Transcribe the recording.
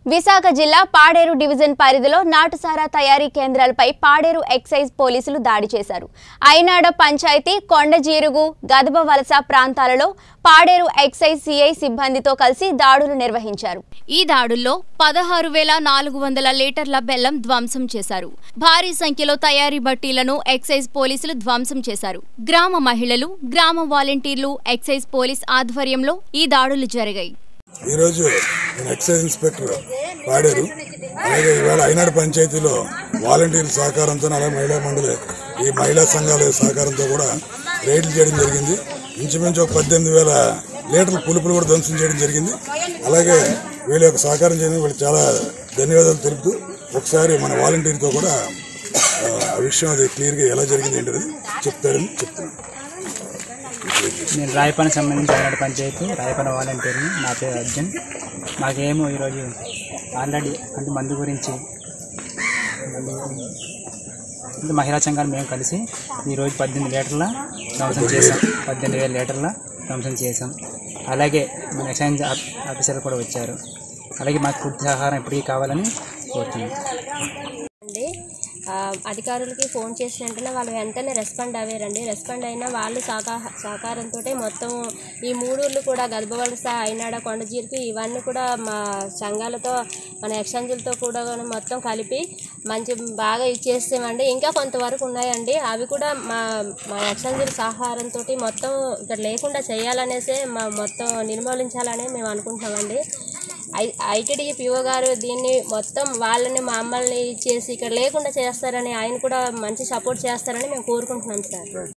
విశాఖ జిల్లా పాడేరు డివిజన్ పరిధిలో నాటుసారా తయారీ కేంద్రాలపై పాడేరు ఎక్సైజ్ పోలీసులు దాడి చేశారు అయినాడ పంచాయతీ కొండజీరుగు గదబ వలస ప్రాంతాలలో పాడేరు ఎక్సైజ్ సిఐ సిబ్బందితో కలిసి దాడులు నిర్వహించారు ఈ దాడుల్లో పదహారు వేల నాలుగు వందల లీటర్ల బెల్లం ధ్వంసం చేశారు భారీ సంఖ్యలో తయారీ బట్టీలను ఎక్సైజ్ పోలీసులు ధ్వంసం చేశారు గ్రామ మహిళలు గ్రామ వాలంటీర్లు ఎక్సైజ్ పోలీస్ ఆధ్వర్యంలో ఈ దాడులు జరిగాయి ఈరోజు నేను ఎక్సైజ్ ఇన్స్పెక్టర్ పాడారు అలాగే ఇవాళ అయినాడు పంచాయతీలో వాలంటీర్ల సహకారంతో అలాగే మహిళా మండలి ఈ మహిళా సంఘాల సహకారంతో కూడా రైడ్లు చేయడం జరిగింది ఇంచుమించు ఒక పద్దెనిమిది వేల లీటర్ల పులుపులు కూడా ధ్వంసం చేయడం జరిగింది అలాగే వీళ్ళ యొక్క సహకారం చేయడం వీళ్ళు చాలా ధన్యవాదాలు తెలుపుతూ ఒకసారి మన వాలంటీర్తో కూడా ఆ, ఆ విషయం అది క్లియర్గా ఎలా జరిగింది ఏంటనేది చెప్తారని చెప్తున్నాను నేను రాయపని సంబంధించి అయినాడు పంచాయతీ రాయపని వాలంటీర్ని నా పేరు అర్జున్ మాకేమో ఈరోజు ఆల్రెడీ అంటే మందు గురించి మందు అంటే మహిళా సంఘాలు మేము కలిసి ఈరోజు పద్దెనిమిది లీటర్ల ధ్వంసం చేసాం పద్దెనిమిది వేల లీటర్ల ధ్వంసం చేసాం అలాగే మన ఎక్సైజ్ ఆఫ్- ఆఫీసర్లు కూడా వచ్చారు అలాగే మాకు పూర్తి సహకారం ఎప్పటికీ కావాలని కోరుతున్నాం అండి ఆ, అధికారులకి ఫోన్ చేసిన వెంటనే వాళ్ళు వెంటనే రెస్పాండ్ అయ్యారండి రెస్పాండ్ అయినా వాళ్ళు సహకా సహకారంతో మొత్తం ఈ మూడూళ్ళు కూడా గర్భవలస అయినాడ కొండజీరికి ఇవన్నీ కూడా మా సంఘాలతో మన ఎక్స్చేంజులతో కూడా మొత్తం కలిపి మంచి బాగా ఇచ్చేస్తామండి ఇంకా కొంతవరకు ఉన్నాయండి అవి కూడా మా మా ఎక్స్చేంజుల సహకారంతో మొత్తం ఇక్కడ లేకుండా చేయాలనేసే మా మొత్తం నిర్మూలించాలని మేము అనుకుంటున్నామండి ఐ ఐటీడీ పిఓ గారు దీన్ని మొత్తం వాళ్ళని మమ్మల్ని చేసి ఇక్కడ లేకుండా చేస్తారని ఆయన కూడా మంచి సపోర్ట్ చేస్తారని మేము కోరుకుంటున్నాం సార్